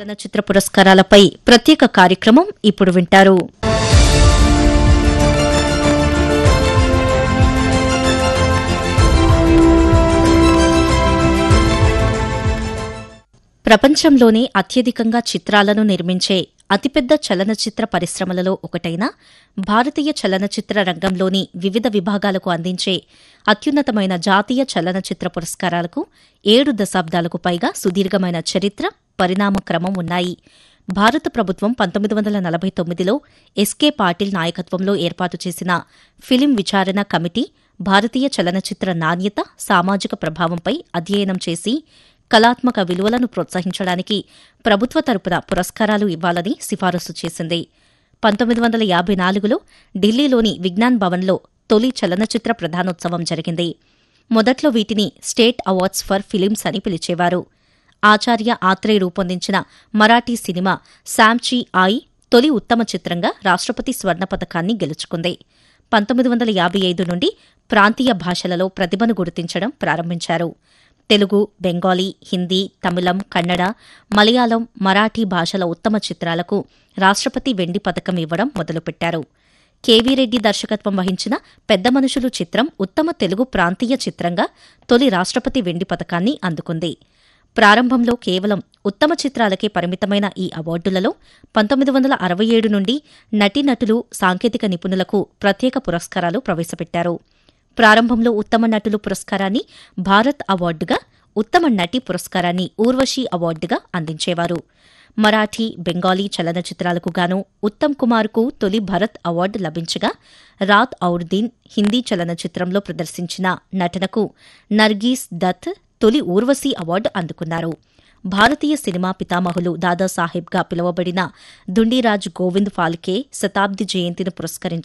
చలనచిత్ర పురస్కారాలపై ప్రత్యేక కార్యక్రమం ఇప్పుడు వింటారు ప్రపంచంలోనే అత్యధికంగా చిత్రాలను నిర్మించే అతిపెద్ద చలనచిత్ర పరిశ్రమలలో ఒకటైన భారతీయ చలనచిత్ర రంగంలోని వివిధ విభాగాలకు అందించే అత్యున్నతమైన జాతీయ చలనచిత్ర పురస్కారాలకు ఏడు దశాబ్దాలకు పైగా సుదీర్ఘమైన చరిత్ర పరిణామ క్రమం ఉన్నాయి భారత ప్రభుత్వం పంతొమ్మిది వందల నలభై తొమ్మిదిలో ఎస్కే పాటిల్ నాయకత్వంలో ఏర్పాటు చేసిన ఫిలిం విచారణ కమిటీ భారతీయ చలనచిత్ర నాణ్యత సామాజిక ప్రభావంపై అధ్యయనం చేసి కళాత్మక విలువలను ప్రోత్సహించడానికి ప్రభుత్వ తరపున పురస్కారాలు ఇవ్వాలని సిఫారసు చేసింది పంతొమ్మిది వందల యాభై నాలుగులో ఢిల్లీలోని విజ్ఞాన్ భవన్లో తొలి చలనచిత్ర ప్రధానోత్సవం జరిగింది మొదట్లో వీటిని స్టేట్ అవార్డ్స్ ఫర్ ఫిలిమ్స్ అని పిలిచేవారు ఆచార్య ఆత్రేయ రూపొందించిన మరాఠీ సినిమా శామ్చీ ఆయి తొలి ఉత్తమ చిత్రంగా రాష్ట్రపతి స్వర్ణ పథకాన్ని గెలుచుకుంది పంతొమ్మిది వందల యాభై ఐదు నుండి ప్రాంతీయ భాషలలో ప్రతిభను గుర్తించడం ప్రారంభించారు తెలుగు బెంగాలీ హిందీ తమిళం కన్నడ మలయాళం మరాఠీ భాషల ఉత్తమ చిత్రాలకు రాష్ట్రపతి వెండి పథకం ఇవ్వడం మొదలుపెట్టారు కేవీ రెడ్డి దర్శకత్వం వహించిన పెద్ద మనుషులు చిత్రం ఉత్తమ తెలుగు ప్రాంతీయ చిత్రంగా తొలి రాష్ట్రపతి వెండి పథకాన్ని అందుకుంది ప్రారంభంలో కేవలం ఉత్తమ చిత్రాలకే పరిమితమైన ఈ అవార్డులలో పంతొమ్మిది వందల అరవై ఏడు నుండి నటీనటులు సాంకేతిక నిపుణులకు ప్రత్యేక పురస్కారాలు ప్రవేశపెట్టారు ప్రారంభంలో ఉత్తమ నటులు పురస్కారాన్ని భారత్ అవార్డుగా ఉత్తమ నటి పురస్కారాన్ని ఊర్వశి అవార్డుగా అందించేవారు మరాఠీ బెంగాలీ చలనచిత్రాలకు గాను ఉత్తమ్ కుమార్కు తొలి భరత్ అవార్డు లభించగా రాత్ ఔర్ దిన్ హిందీ చలనచిత్రంలో ప్రదర్శించిన నటనకు నర్గీస్ దత్ తొలి ఊర్వశి అవార్డు అందుకున్నారు భారతీయ సినిమా పితామహులు దాదాసాహెబ్గా పిలువబడిన దుండిరాజ్ గోవింద్ ఫాల్కే శతాబ్ది జయంతిని పురస్కరించుకుని